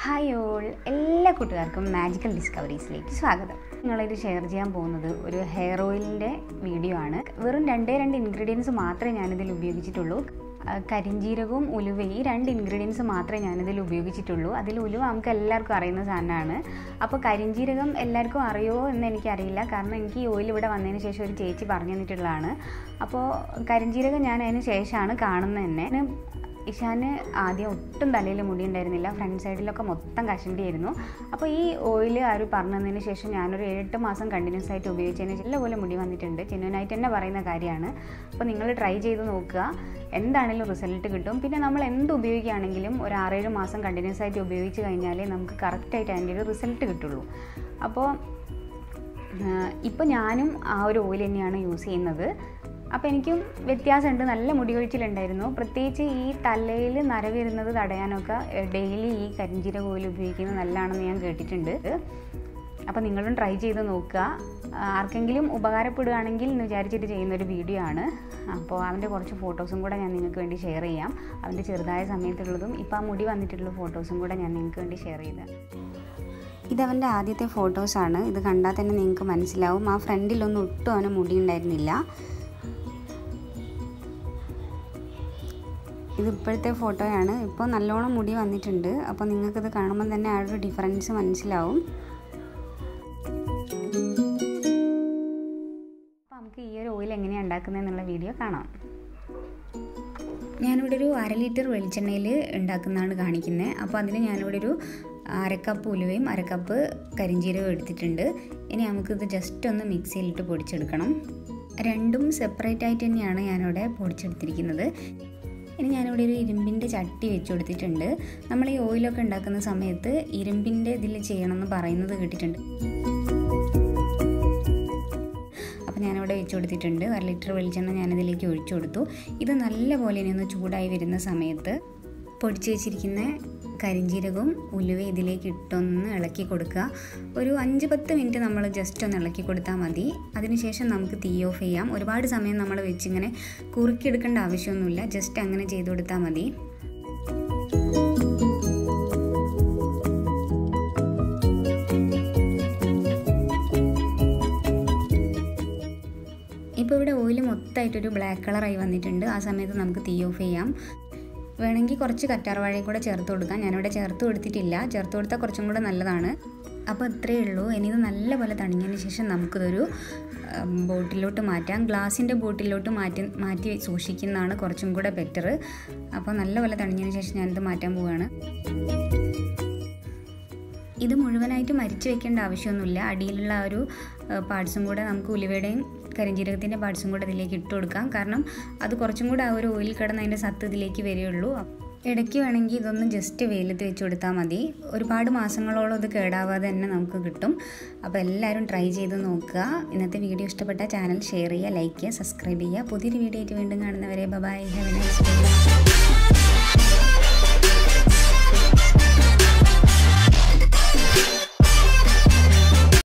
hi all എല്ലാ കൂട്ടുകാർക്കും magical ഡിസ്കവറീസിലേക്ക് സ്വാഗതം നിങ്ങളായിട്ട് ഷെയർ ചെയ്യാൻ പോകുന്നത് ഒരു ഹെയർ ഓയിലിൻ്റെ വീഡിയോ ആണ് വെറും രണ്ടേ രണ്ട് ഇൻഗ്രീഡിയൻസ് മാത്രമേ ഞാനിതിൽ ഉപയോഗിച്ചിട്ടുള്ളൂ ആ, കരിഞ്ജീരകവും ഉലുവയും ഈ രണ്ട് ഇൻഗ്രീഡിയൻസ് മാത്രമേ ഞാനിതിൽ ഉപയോഗിച്ചിട്ടുള്ളൂ അതിൽ ഉലുവ നമുക്ക് എല്ലാവർക്കും അറിയുന്ന സാധനമാണ് അപ്പോൾ കരിഞ്ജീരകം എല്ലാവർക്കും അറിയോ എന്ന് എനിക്കറിയില്ല കാരണം എനിക്ക് ഈ ഓയിൽ ഇവിടെ വന്നതിന് ശേഷം ഒരു ചേച്ചി പറഞ്ഞു തന്നിട്ടുള്ളതാണ് അപ്പോൾ കരിഞ്ജീരകം ഞാൻ അതിന് ശേഷമാണ് കാണുന്നത് തന്നെ ഞാൻ ഇഷാന് ആദ്യം ഒട്ടും തലയിൽ മുടി ഉണ്ടായിരുന്നില്ല ഫ്രണ്ട് സൈഡിലൊക്കെ മൊത്തം കഷണ്ടിയായിരുന്നു അപ്പോൾ ഈ ഓയിൽ ആര് പറഞ്ഞു തന്നതിന് ശേഷം ഞാനൊരു എട്ട് മാസം കണ്ടിന്യൂസ് ആയിട്ട് ഉപയോഗിച്ചതിന് ശേഷം പോലെ മുടി വന്നിട്ടുണ്ട് ജെന്യൂനായിട്ട് തന്നെ പറയുന്ന കാര്യമാണ് അപ്പോൾ നിങ്ങൾ ട്രൈ ചെയ്ത് നോക്കുക എന്താണെങ്കിലും റിസൾട്ട് കിട്ടും പിന്നെ നമ്മൾ എന്ത് ഉപയോഗിക്കുകയാണെങ്കിലും ഒരു ആറേഴ് മാസം കണ്ടിന്യൂസ് ആയിട്ട് ഉപയോഗിച്ച് കഴിഞ്ഞാലേ നമുക്ക് കറക്റ്റായിട്ട് അതിൻ്റെ ഒരു റിസൾട്ട് കിട്ടുള്ളൂ അപ്പോൾ ഇപ്പോൾ ഞാനും ആ ഒരു ഓയിൽ തന്നെയാണ് യൂസ് ചെയ്യുന്നത് അപ്പോൾ എനിക്കും വ്യത്യാസമുണ്ട് നല്ല മുടി കൊഴിച്ചിലുണ്ടായിരുന്നു പ്രത്യേകിച്ച് ഈ തലയിൽ നര വരുന്നത് തടയാനൊക്കെ ഡെയിലി ഈ കരിഞ്ചീരക ഓയിൽ ഉപയോഗിക്കുന്നത് നല്ലതാണെന്ന് ഞാൻ കേട്ടിട്ടുണ്ട് അപ്പോൾ നിങ്ങളും ട്രൈ ചെയ്ത് നോക്കുക ആർക്കെങ്കിലും ഉപകാരപ്പെടുകയാണെങ്കിൽ എന്ന് വിചാരിച്ചിട്ട് ചെയ്യുന്ന ഒരു വീഡിയോ ആണ് അപ്പോൾ അവൻ്റെ കുറച്ച് ഫോട്ടോസും കൂടെ ഞാൻ നിങ്ങൾക്ക് വേണ്ടി ഷെയർ ചെയ്യാം അവൻ്റെ ചെറുതായ സമയത്തുള്ളതും ഇപ്പോൾ ആ മുടി വന്നിട്ടുള്ള ഫോട്ടോസും കൂടെ ഞാൻ നിങ്ങൾക്ക് വേണ്ടി ഷെയർ ചെയ്താൽ ഇതവൻ്റെ ആദ്യത്തെ ഫോട്ടോസാണ് ഇത് കണ്ടാൽ തന്നെ നിങ്ങൾക്ക് മനസ്സിലാവും ആ ഫ്രണ്ടിലൊന്നും ഒട്ടും അവന് മുടി ഉണ്ടായിരുന്നില്ല ഇത് ഇപ്പോഴത്തെ ഫോട്ടോയാണ് ഇപ്പോൾ നല്ലോണം മുടി വന്നിട്ടുണ്ട് അപ്പോൾ നിങ്ങൾക്കിത് കാണുമ്പോൾ തന്നെ ആ ഒരു ഡിഫറൻസ് മനസ്സിലാവും അപ്പോൾ നമുക്ക് ഈ ഒരു ഓയിൽ എങ്ങനെയാണ് ഉണ്ടാക്കുന്നത് എന്നുള്ള വീഡിയോ കാണാം ഞാനിവിടെ ഒരു അര ലിറ്റർ വെളിച്ചെണ്ണയിൽ ഉണ്ടാക്കുന്നതാണ് കാണിക്കുന്നത് അപ്പോൾ അതിന് ഞാനിവിടെ ഒരു അരക്കപ്പ് ഉലുവയും അരക്കപ്പ് കരിഞ്ചീരകവും എടുത്തിട്ടുണ്ട് ഇനി നമുക്കിത് ജസ്റ്റ് ഒന്ന് മിക്സിയിലിട്ട് പൊടിച്ചെടുക്കണം രണ്ടും സെപ്പറേറ്റ് ആയിട്ട് തന്നെയാണ് ഞാനിവിടെ പൊടിച്ചെടുത്തിരിക്കുന്നത് ഇനി ഞാനിവിടെ ഒരു ഇരുമ്പിൻ്റെ ചട്ടി വെച്ച് കൊടുത്തിട്ടുണ്ട് നമ്മൾ ഈ ഓയിലൊക്കെ ഉണ്ടാക്കുന്ന സമയത്ത് ഇരുമ്പിൻ്റെ ഇതിൽ ചെയ്യണമെന്ന് പറയുന്നത് കേട്ടിട്ടുണ്ട് അപ്പോൾ ഞാനിവിടെ വെച്ച് കൊടുത്തിട്ടുണ്ട് അര ലിറ്റർ വെളിച്ചെണ്ണ ഞാനിതിലേക്ക് ഒഴിച്ചു കൊടുത്തു ഇത് നല്ലപോലെ ഇനി ഒന്ന് ചൂടായി വരുന്ന സമയത്ത് പൊടിച്ച് വെച്ചിരിക്കുന്ന കരിഞ്ജീരകവും ഉലുവ ഇതിലേക്ക് ഇട്ടൊന്ന് ഇളക്കി കൊടുക്കുക ഒരു അഞ്ച് പത്ത് മിനിറ്റ് നമ്മൾ ജസ്റ്റ് ഒന്ന് ഇളക്കി കൊടുത്താൽ മതി അതിനുശേഷം നമുക്ക് തീ ഓഫ് ചെയ്യാം ഒരുപാട് സമയം നമ്മൾ വെച്ചിങ്ങനെ കുറുക്കിയെടുക്കേണ്ട ആവശ്യമൊന്നുമില്ല ജസ്റ്റ് അങ്ങനെ ചെയ്ത് കൊടുത്താൽ മതി ഇപ്പോൾ ഇവിടെ ഓയിൽ മൊത്തമായിട്ടൊരു ബ്ലാക്ക് കളറായി വന്നിട്ടുണ്ട് ആ സമയത്ത് നമുക്ക് തീ ഓഫ് ചെയ്യാം വേണമെങ്കിൽ കുറച്ച് കറ്റാർവാഴയും കൂടെ ചേർത്ത് കൊടുക്കാം ഞാനിവിടെ ചേർത്ത് കൊടുത്തിട്ടില്ല ചേർത്ത് കൊടുത്താൽ കുറച്ചും കൂടെ നല്ലതാണ് അപ്പോൾ ഇത്രയേ ഉള്ളൂ ഇനി ഇത് നല്ലപോലെ തണിഞ്ഞതിന് ശേഷം നമുക്കിതൊരു ബോട്ടിലോട്ട് മാറ്റാം ഗ്ലാസിൻ്റെ ബോട്ടിലോട്ട് മാറ്റി മാറ്റി സൂക്ഷിക്കുന്നതാണ് കുറച്ചും കൂടെ ബെറ്റർ അപ്പോൾ നല്ലപോലെ തണിഞ്ഞതിന് ശേഷം ഞാനിത് മാറ്റാൻ പോവുകയാണ് ഇത് മുഴുവനായിട്ട് മരിച്ചു വെക്കേണ്ട ആവശ്യമൊന്നുമില്ല അടിയിലുള്ള ആ ഒരു പാർട്സും കൂടെ നമുക്ക് ഉലുവയുടെയും കരിഞ്ജീരകത്തിൻ്റെ പാർട്സും കൂടെ ഇതിലേക്ക് ഇട്ട് കൊടുക്കാം കാരണം അത് കുറച്ചും കൂടെ ആ ഒരു ഓയിൽ കിടന്ന് അതിൻ്റെ സത്ത് ഇതിലേക്ക് വരികയുള്ളൂ ഇടയ്ക്ക് വേണമെങ്കിൽ ഇതൊന്ന് ജസ്റ്റ് വെയിലത്ത് വെച്ച് കൊടുത്താൽ മതി ഒരുപാട് മാസങ്ങളോളം ഇത് കേടാവാതെ തന്നെ നമുക്ക് കിട്ടും അപ്പോൾ എല്ലാവരും ട്രൈ ചെയ്ത് നോക്കുക ഇന്നത്തെ വീഡിയോ ഇഷ്ടപ്പെട്ട ചാനൽ ഷെയർ ചെയ്യുക ലൈക്ക് ചെയ്യുക സബ്സ്ക്രൈബ് ചെയ്യുക പുതിയൊരു വീഡിയോ ആയിട്ട് വീണ്ടും കാണുന്നവരെ bye have a nice day